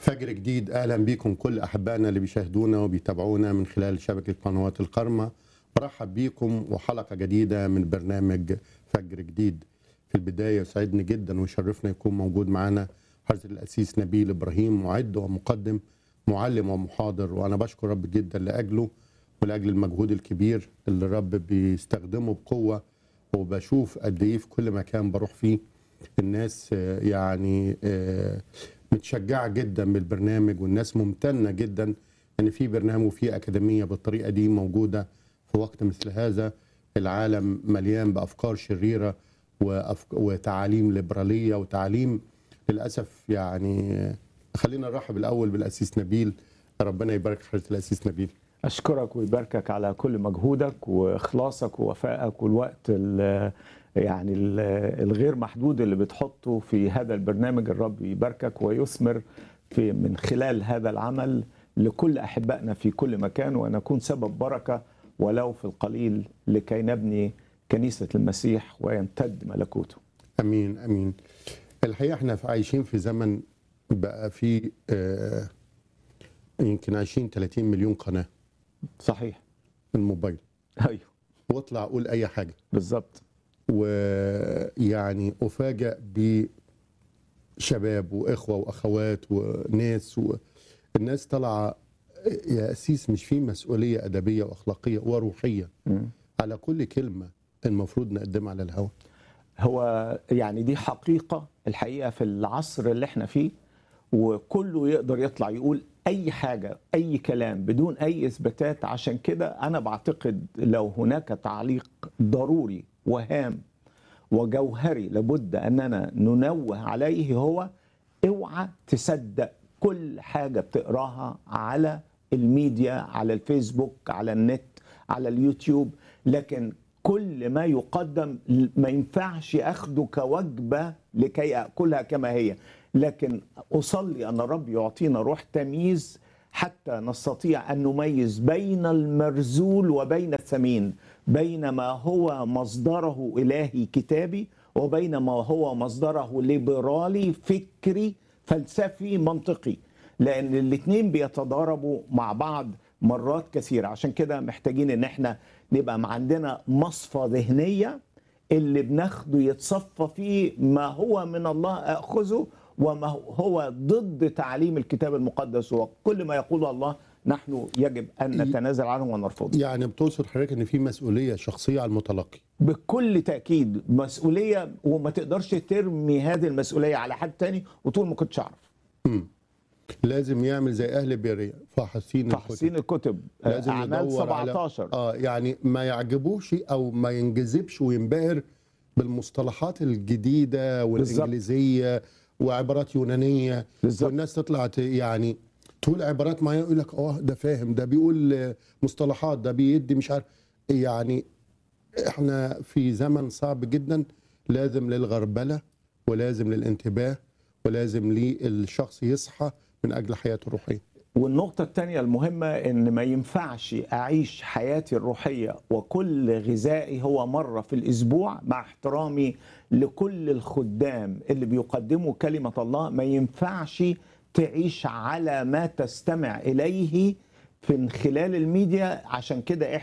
فجر جديد اهلا بيكم كل احبائنا اللي بيشاهدونا وبيتابعونا من خلال شبكه قنوات القرمه برحب بيكم وحلقه جديده من برنامج فجر جديد في البدايه يسعدني جدا ويشرفنا يكون موجود معنا حضره الاسيس نبيل ابراهيم معد ومقدم معلم ومحاضر وانا بشكر رب جدا لاجله ولاجل المجهود الكبير اللي الرب بيستخدمه بقوه وبشوف قد ايه في كل مكان بروح فيه الناس آه، يعني آه، متشجعه جدا بالبرنامج والناس ممتنه جدا ان في برنامج وفي اكاديميه بالطريقه دي موجوده في وقت مثل هذا العالم مليان بافكار شريره وأفك... وتعاليم ليبراليه وتعاليم للاسف يعني آه، خلينا نرحب الاول بالاسيس نبيل ربنا يبارك حضره الاسيس نبيل أشكرك ويباركك على كل مجهودك وإخلاصك ووفائك والوقت ال- يعني ال- الغير محدود اللي بتحطه في هذا البرنامج الرب يباركك ويثمر في من خلال هذا العمل لكل أحبائنا في كل مكان ونكون سبب بركة ولو في القليل لكي نبني كنيسة المسيح ويمتد ملكوته امين امين الحقيقه احنا في- عايشين في زمن بقى فيه آه، يمكن 20 30 مليون قناه صحيح في الموبايل أيوه واطلع اقول اي حاجه بالظبط ويعني افاجئ بشباب واخوه واخوات وناس والناس طالعه يا اسيس مش في مسؤوليه ادبيه واخلاقيه وروحيه مم. على كل كلمه المفروض نقدمها على الهواء هو يعني دي حقيقة الحقيقة في العصر اللي احنا فيه وكله يقدر يطلع يقول أي حاجة أي كلام بدون أي إثباتات عشان كده أنا بعتقد لو هناك تعليق ضروري وهام وجوهري لابد أننا ننوه عليه هو اوعى تصدق كل حاجة بتقراها على الميديا على الفيسبوك على النت على اليوتيوب لكن كل ما يقدم ما ينفعش اخده كوجبه لكي اكلها كما هي لكن اصلي ان الرب يعطينا روح تمييز حتى نستطيع ان نميز بين المرزول وبين الثمين بين ما هو مصدره الهي كتابي وبين ما هو مصدره ليبرالي فكري فلسفي منطقي لان الاثنين بيتضاربوا مع بعض مرات كثيره عشان كده محتاجين ان احنا نبقى ما عندنا مصفى ذهنيه اللي بناخده يتصفى فيه ما هو من الله اخذه وما هو ضد تعليم الكتاب المقدس وكل ما يقوله الله نحن يجب ان نتنازل عنه ونرفضه يعني بتوصل حضرتك ان في مسؤوليه شخصيه على المتلقي بكل تاكيد مسؤوليه وما تقدرش ترمي هذه المسؤوليه على حد تاني وتقول ما كنتش اعرف مم. لازم يعمل زي اهل بيريا فحسين تحسين الكتب لازم اعمال يدور على- 17 اه يعني ما يعجبوش او ما ينجذبش وينبهر بالمصطلحات الجديده والانجليزيه وعبارات يونانيه بالظبط. والناس تطلع ت- يعني تقول عبارات معينه يقول لك اه ده فاهم ده بيقول آه، مصطلحات ده بيدي مش عارف يعني احنا في زمن صعب جدا لازم للغربله ولازم للانتباه ولازم للشخص يصحى من اجل حياته الروحيه والنقطة الثانية المهمة إن ما ينفعش أعيش حياتي الروحية وكل غذائي هو مرة في الأسبوع مع احترامي لكل الخدام اللي بيقدموا كلمة الله ما ينفعش تعيش على ما تستمع إليه في خلال الميديا عشان كده